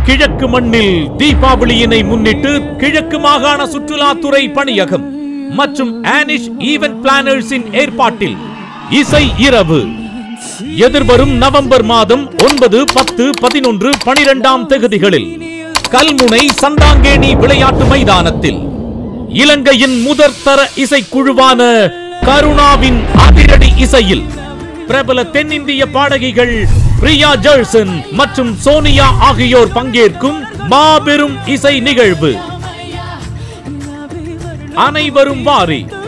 கிழக்கு மண்ணில் தீபாவளியினை முன்னிட்டு கிழக்கு மாகாண சுற்றுலாத்துறை பணியகம் மற்றும் ஆனிஷ் ஈவென்ட் பிளானர்ஸின் ஏற்பாட்டில் இசை இரவு எதிர்வரும் நவம்பர் மாதம் ஒன்பது பத்து பதினொன்று பனிரெண்டாம் தேதிகளில் கல்முனை சந்தாங்கேணி விளையாட்டு மைதானத்தில் இலங்கையின் முதற்தர இசைக்குழுவான கருணாவின் அதிரடி இசையில் பிரபல தென்னிந்திய பாடகிகள் பிரியா ஜெர்சன் மற்றும் சோனியா ஆகியோர் பங்கேற்கும் மாபெரும் இசை நிகழ்வு அனைவரும் வாரி